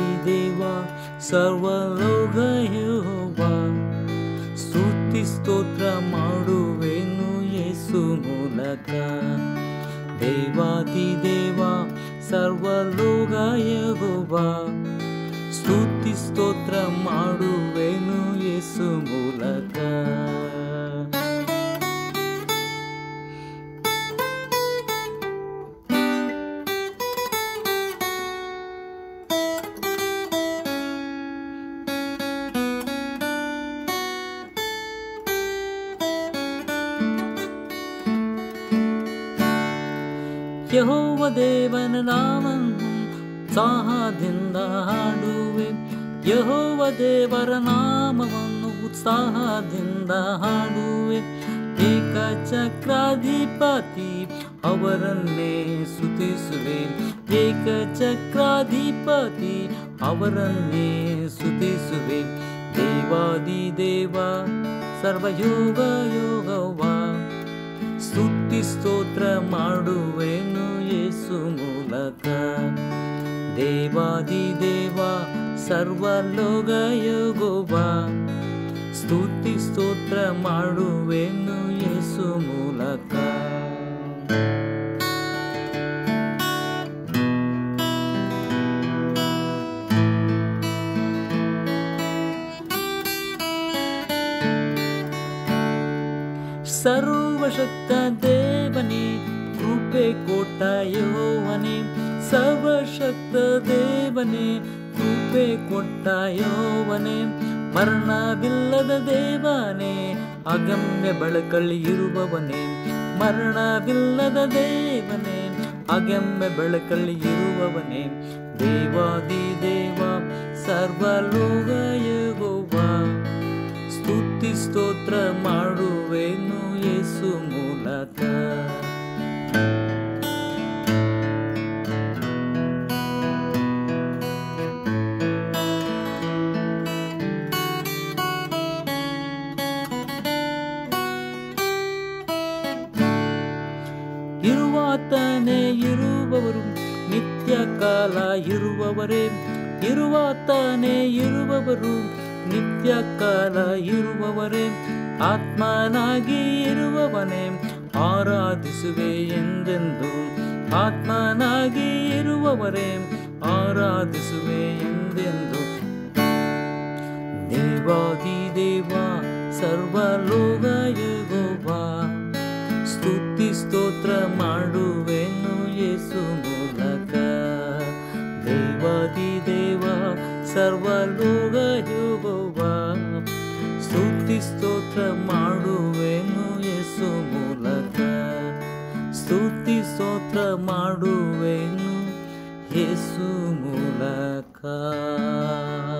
ದೇವಾದಿ ದೇವ ಸರ್ವಲೋಕ ಯೆಹೋವ ಸ್ತುತಿ ಸ್ತೋತ್ರ ಮಾಡುವೆನು ಯೇಸು ಮೂಲಕ ದೇವಾದಿ ದೇವ ಸರ್ವಲೋಕ ಯೆಹೋವ ಸ್ತುತಿ ಸ್ತೋತ್ರ ಮಾಡುವೆನು ಯೇಸು ಮೂಲಕ ಯಹೋವ ದೇವನ ನಾಮನ್ನು ಉತ್ಸಾಹದಿಂದ ಹಾಡುವೆ ಯಹೋವ ದೇವರ ನಾಮವನ್ನು ಉತ್ಸಾಹದಿಂದ ಹಾಡುವೆ ಏಕಚಕ್ರಾಧಿಪತಿ ಅವರನ್ನೇ ಸ್ತುತಿಸುವೆ ಏಕಚಕ್ರಾಧಿಪತಿ ಅವರನ್ನೇ ಸ್ತುತಿಸುವೆ ದೇವಾದಿ ದೇವ ಸರ್ವಯೋಗ ಯೋಗವಾ ಸ್ತುತಿ ಸ್ತೋತ್ರ ಮಾಡುವೆನು ಯೇಸು ಮೂಲಕ ದೇವಾದಿ ದೇವ ಸರ್ವಲೋಕ ಯೋಗೋವ ಸ್ತುತಿ ಸ್ತೋತ್ರ ಮಾಡುವೆನು ಯೇಸು ಮೂಲಕ ಸರ್ವಶಕ್ತ ದೇವನೇ ಕೃಪೆ ಕೋಟ ಯೋವನೇ ಸರ್ವಶಕ್ತ ದೇವನೇ ಕೃಪೆ ಕೊಟ್ಟ ಯೋವನೇ ಮರಣವಿಲ್ಲದ ದೇವನೇ ಅಗಮ್ಯ ಬೆಳಕಲ್ಲಿ ಇರುವವನೇ ಮರಣವಿಲ್ಲದ ದೇವನೇ ಅಗಮ್ಯ ಬೆಳಕಲ್ಲಿ ಇರುವವನೇ ದೇವಾದಿ ದೇವ ಸರ್ವಲೋಕ ಯೆಹೋವ ಸ್ತುತಿ ಸ್ತೋತ್ರ ಮಾಡುವೆನು ಯೇಸು ಮೂಲಕ ಇರುವಾತನೇ ಇರುವವರು ನಿತ್ಯ ಕಾಲ ಇರುವವರೇ ಇರುವಾತನೇ ಇರುವವರು ನಿತ್ಯ ಕಾಲ ಇರುವವರೇ ಆತ್ಮನಾಗಿ ಇರುವವನೇ ಆರಾಧಿಸುವೆ ಎಂದೆಂದು ಆತ್ಮನಾಗಿ ಇರುವವರೇ ಆರಾಧಿಸುವೆ ಎಂದೆಂದು ದೇವಾದಿ ದೇವ ಸರ್ವಲೋಕ ಯೆಹೋವ ಸ್ತುತಿ ಸ್ತೋತ್ರ ಮಾಡುವೆನು ಯೇಸು ಮೂಲಕ ದೇವಾದಿ ದೇವ ಸರ್ವಲೋಕ ಯೆಹೋವ ಸ್ತುತಿ ಸ್ತೋತ್ರ ಮಾಡುವೆನು ಯೇಸು ಮೂಲಕ ಸ್ತುತಿ ಸ್ತೋತ್ರ ಮಾಡುವೆನು ಯೇಸು ಮೂಲಕ